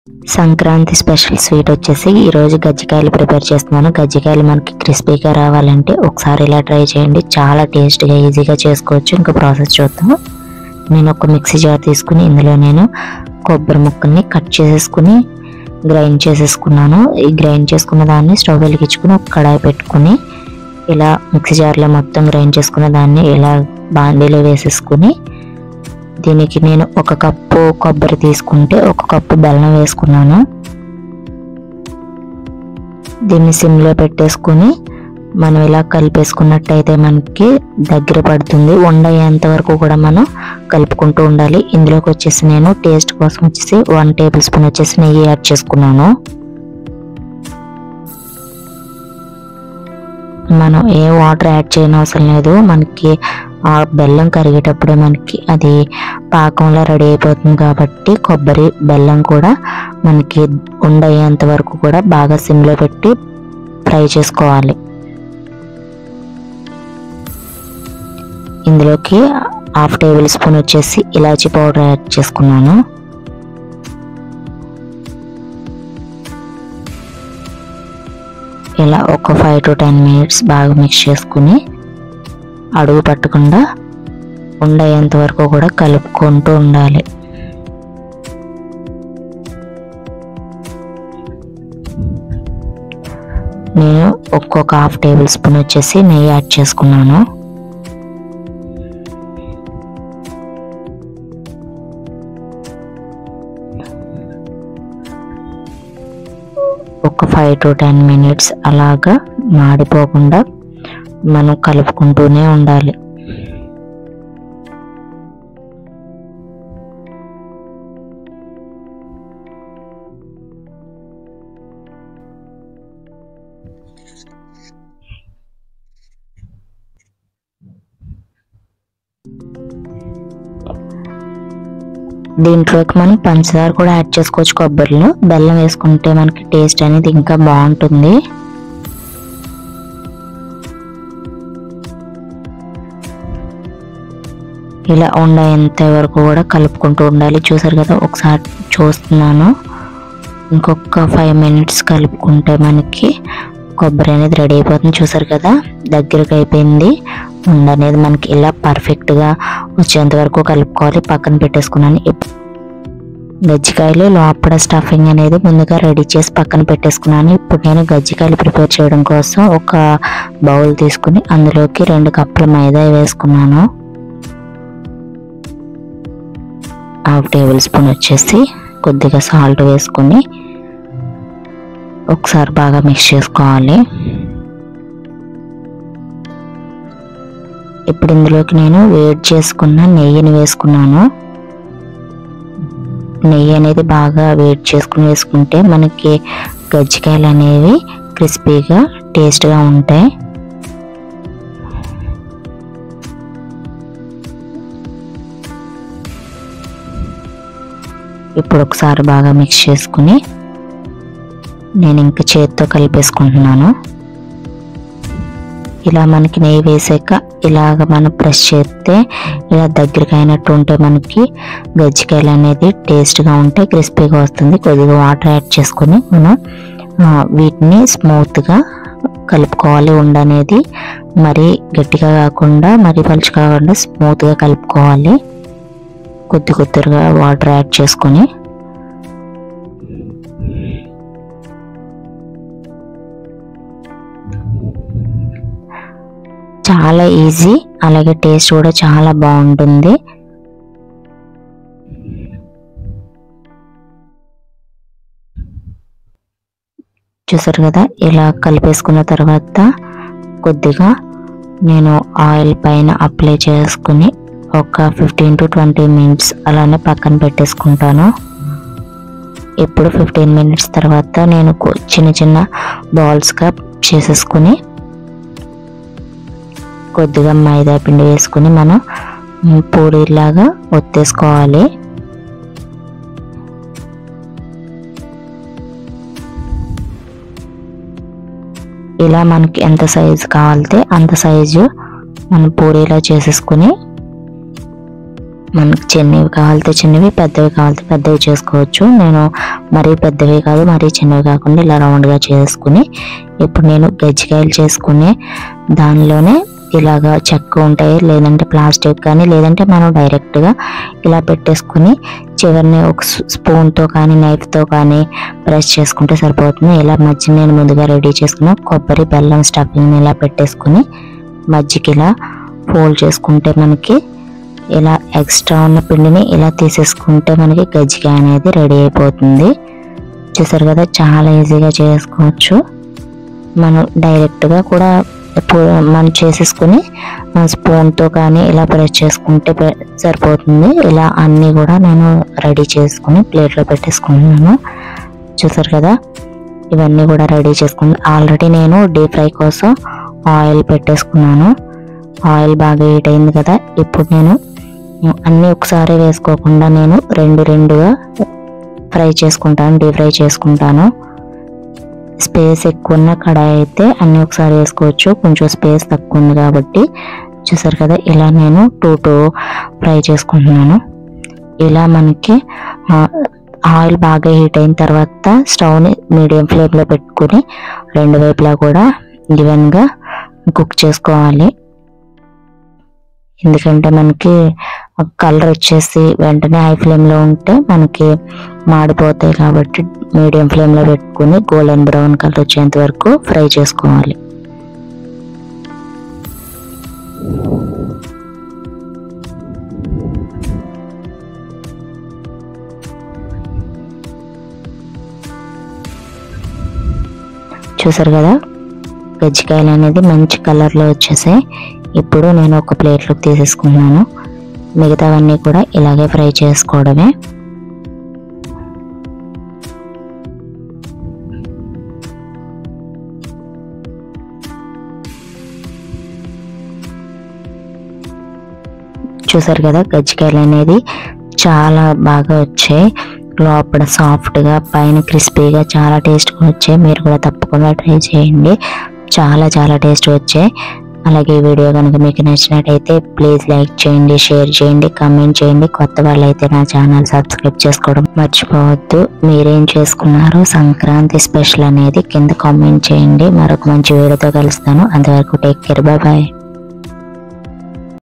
Sankranti special sweet వచ్చేసి ఈ రోజు గజ్జికాయలు ప్రిపేర్ చేస్తున్నాను గజ్జికాయలు మనకి క్రిస్పీగా రావాలంటే ఒకసారి ఇలా ట్రై చేయండి చాలా టేస్ట్గా ఈజీగా చేసుకోవచ్చు ఇంకా ప్రాసెస్ చూద్దాం నేను ఒక మిక్సీ జార్ తీసుకుని ఇందులో నేను కొబ్బరి ముక్కల్ని కట్ చేసేసుకుని గ్రైండ్ చేసేసుకున్నాను ఈ గ్రైండ్ చేసుకున్న దాన్ని స్టవ్ వెలిగించుకుని ఒక కడాయి పెట్టుకుని ఇలా మిక్సీ జార్లో మొత్తం గ్రైండ్ చేసుకున్న దాన్ని ఇలా బాండీలో వేసేసుకుని దీనికి నేను ఒక కప్పు కొబ్బరి తీసుకుంటే ఒక కప్పు బెల్లం వేసుకున్నాను దీన్ని సిమ్లో పెట్టేసుకుని మనం ఇలా కలిపేసుకున్నట్టయితే మనకి దగ్గర పడుతుంది వండయ్యేంత వరకు కూడా మనం కలుపుకుంటూ ఉండాలి ఇందులోకి వచ్చేసి నేను టేస్ట్ కోసం వచ్చేసి వన్ టేబుల్ స్పూన్ వచ్చేసి నెయ్యి యాడ్ చేసుకున్నాను మనం ఏ వాటర్ యాడ్ చేయని అవసరం లేదు మనకి ఆ బెల్లం కరిగేటప్పుడే మనకి అది పాకంలో రెడీ అయిపోతుంది కాబట్టి కొబ్బరి బెల్లం కూడా మనకి ఉండయ్యేంత వరకు కూడా బాగా సిమ్లో పెట్టి ఫ్రై చేసుకోవాలి ఇందులోకి హాఫ్ టేబుల్ స్పూన్ వచ్చేసి ఇలాచీ పౌడర్ యాడ్ చేసుకున్నాను ఇలా ఒక ఫైవ్ టు టెన్ మినిట్స్ బాగా మిక్స్ చేసుకుని అడుగు పట్టకుండా ఉండయ్యేంత వరకు కూడా కలుపుకుంటూ ఉండాలి నేను ఒక్కొక్క హాఫ్ టేబుల్ స్పూన్ వచ్చేసి నెయ్యి యాడ్ చేసుకున్నాను ఒక ఫైవ్ టు టెన్ మినిట్స్ అలాగా మాడిపోకుండా మనం కలుపుకుంటూనే ఉండాలి దీంట్లోకి మనం పంచదార కూడా యాడ్ చేసుకోవచ్చు కొబ్బరిలో బెల్లం వేసుకుంటే మనకి టేస్ట్ అనేది ఇంకా బాగుంటుంది ఇలా ఉండేంత వరకు కూడా కలుపుకుంటూ ఉండాలి చూసారు కదా ఒకసారి చూస్తున్నాను ఇంకొక ఫైవ్ మినిట్స్ కలుపుకుంటే మనకి కొబ్బరి అనేది రెడీ అయిపోతుంది చూసారు కదా దగ్గరకు అయిపోయింది ఉండ అనేది మనకి ఇలా పర్ఫెక్ట్గా వచ్చేంత వరకు కలుపుకోవాలి పక్కన పెట్టేసుకున్నాను ఇప్- గజ్జికాయలు లోపల స్టఫింగ్ అనేది ముందుగా రెడీ చేసి పక్కన పెట్టేసుకున్నాను ఇప్పుడు నేను గజ్జికాయలు ప్రిపేర్ చేయడం కోసం ఒక బౌల్ తీసుకుని అందులోకి రెండు కప్పుల మైదా వేసుకున్నాను హాఫ్ టేబుల్ స్పూన్ వచ్చేసి కొద్దిగా సాల్ట్ వేసుకొని ఒకసారి బాగా మిక్స్ చేసుకోవాలి ఇప్పుడు ఇందులోకి నేను వేడి చేసుకున్న నెయ్యిని వేసుకున్నాను నెయ్యి అనేది బాగా వేడి చేసుకుని వేసుకుంటే మనకి గజ్జికాయలు అనేవి క్రిస్పీగా టేస్ట్గా ఉంటాయి ఇప్పుడు ఒకసారి బాగా మిక్స్ చేసుకుని నేను ఇంకా చేతితో కలిపేసుకుంటున్నాను ఇలా మనకి నెయ్యి వేసాక ఇలాగ మనం ప్రెస్ చేస్తే ఇలా దగ్గరికి అయినట్టు ఉంటే మనకి గజ్జికాయలు అనేది టేస్ట్గా ఉంటే క్రిస్పీగా వస్తుంది కొద్దిగా వాటర్ యాడ్ చేసుకొని మనం ఆ, వీటిని స్మూత్గా కలుపుకోవాలి ఉండ అనేది మరీ గట్టిగా కాకుండా మరీ పలుచు కాకుండా స్మూత్గా కలుపుకోవాలి కొద్ది కొద్దిగా వాటర్ యాడ్ చేసుకొని చాలా ఈజీ అలాగే టేస్ట్ కూడా చాలా బాగుంటుంది చూసారు కదా ఇలా కలిపేసుకున్న తర్వాత కొద్దిగా నేను ఆయిల్ పైన అప్లై చేసుకుని ఒక ఫిఫ్టీన్ టు ట్వంటీ మినిట్స్ అలానే పక్కన పెట్టేసుకుంటాను ఇప్పుడు ఫిఫ్టీన్ మినిట్స్ తర్వాత నేను కొ- చిన్న చిన్న బాల్స్గా చేసేసుకుని కొద్దిగా మైదా పిండి వేసుకుని మనం మ్, పూరీలాగా ఒత్తేసుకోవాలి ఇలా మనకి ఎంత సైజు కావాలితే అంత సైజు మనం పూరీలా చేసేసుకుని మనకి చిన్నవి కావాలితే చిన్నవి పెద్దవి కావాలితే పెద్దవి చేసుకోవచ్చు నేను మరీ పెద్దవి కాదు మరీ చిన్నవి కాకుండా ఇలా రౌండ్గా చేసుకుని ఇప్పుడు నేను గజ్జికాయలు చేసుకునే దానిలోనే ఇలాగా చెక్క ఉంటాయి లేదంటే ప్లాస్టిక్ కానీ లేదంటే మనం డైరెక్ట్గా ఇలా పెట్టేసుకుని చివరిని ఒక స్పూన్తో కానీ నైఫ్తో కానీ ప్రెస్ చేసుకుంటే సరిపోతుంది ఇలా మధ్య నేను ముందుగా రెడీ చేసుకున్న కొబ్బరి బెల్లం స్టఫింగ్ ఇలా పెట్టేసుకుని మధ్యకి ఇలా ఫోల్డ్ చేసుకుంటే మనకి ఇలా ఎక్స్ట్రా ఉన్న పిండిని ఇలా తీసేసుకుంటే మనకి గజ్జికాయ అనేది రెడీ అయిపోతుంది చూసారు కదా చాలా ఈజీగా చేసుకోవచ్చు మనం డైరెక్ట్గా కూడా పు- మనం చేసేసుకుని స్పూన్తో కానీ ఇలా ప్రెస్ చేసుకుంటే పె- సరిపోతుంది ఇలా అన్నీ కూడా నేను రెడీ చేసుకుని ప్లేట్లో పెట్టేసుకుంటున్నాను చూసారు కదా ఇవన్నీ కూడా రెడీ చేసుకుని ఆల్రెడీ నేను డీప్ ఫ్రై కోసం ఆయిల్ పెట్టేసుకున్నాను ఆయిల్ బాగా హీట్ అయింది కదా ఇప్పుడు నేను అన్నీ ఒకసారి వేసుకోకుండా నేను రెండు రెండుగా ఫ్రై చేసుకుంటాను డీప్ ఫ్రై చేసుకుంటాను స్పేస్ ఎక్కువ ఉన్న కడాయి అయితే అన్నీ ఒకసారి వేసుకోవచ్చు కొంచెం స్పేస్ తక్కువ ఉంది కాబట్టి చూసారు కదా ఇలా నేను టూ టూ ఫ్రై చేసుకుంటున్నాను ఇలా మనకి ఆ, ఆయిల్ బాగా హీట్ అయిన తర్వాత స్టవ్ని మీడియం ఫ్లేమ్లో పెట్టుకుని రెండు వైపులా కూడా ఈవెన్గా కుక్ చేసుకోవాలి ఎందుకంటే మనకి కలర్ వచ్చేసి వెంటనే హై ఫ్లేమ్లో ఉంటే మనకి మాడిపోతాయి కాబట్టి మీడియం ఫ్లేమ్లో పెట్టుకుని గోల్డెన్ బ్రౌన్ కలర్ వచ్చేంత వరకు ఫ్రై చేసుకోవాలి చూసారు కదా గజ్జికాయలు అనేది మంచి కలర్లో వచ్చేసాయి ఇప్పుడు నేను ఒక ప్లేట్లోకి తీసేసుకున్నాను మిగతావన్నీ కూడా ఇలాగే ఫ్రై చేసుకోవడమే చూసారు కదా గజ్జికాయలు అనేది చాలా బాగా వచ్చాయి లోపల సాఫ్ట్గా పైన క్రిస్పీగా చాలా టేస్ట్గా వచ్చాయి మీరు కూడా తప్పకుండా ట్రై చేయండి చాలా చాలా టేస్ట్ వచ్చాయి అలాగే ఈ వీడియో కనుక మీకు నచ్చినట్టయితే ప్లీజ్ లైక్ చేయండి షేర్ చేయండి కామెంట్ చేయండి కొత్త వాళ్ళైతే నా ఛానల్ సబ్స్క్రైబ్ చేసుకోవడం మర్చిపోవద్దు మీరేం చేసుకున్నారో సంక్రాంతి స్పెషల్ అనేది కింద కామెంట్ చేయండి మరొక మంచి వీడియోతో కలుస్తాను అంతవరకు టేక్ కేర్ బాయ్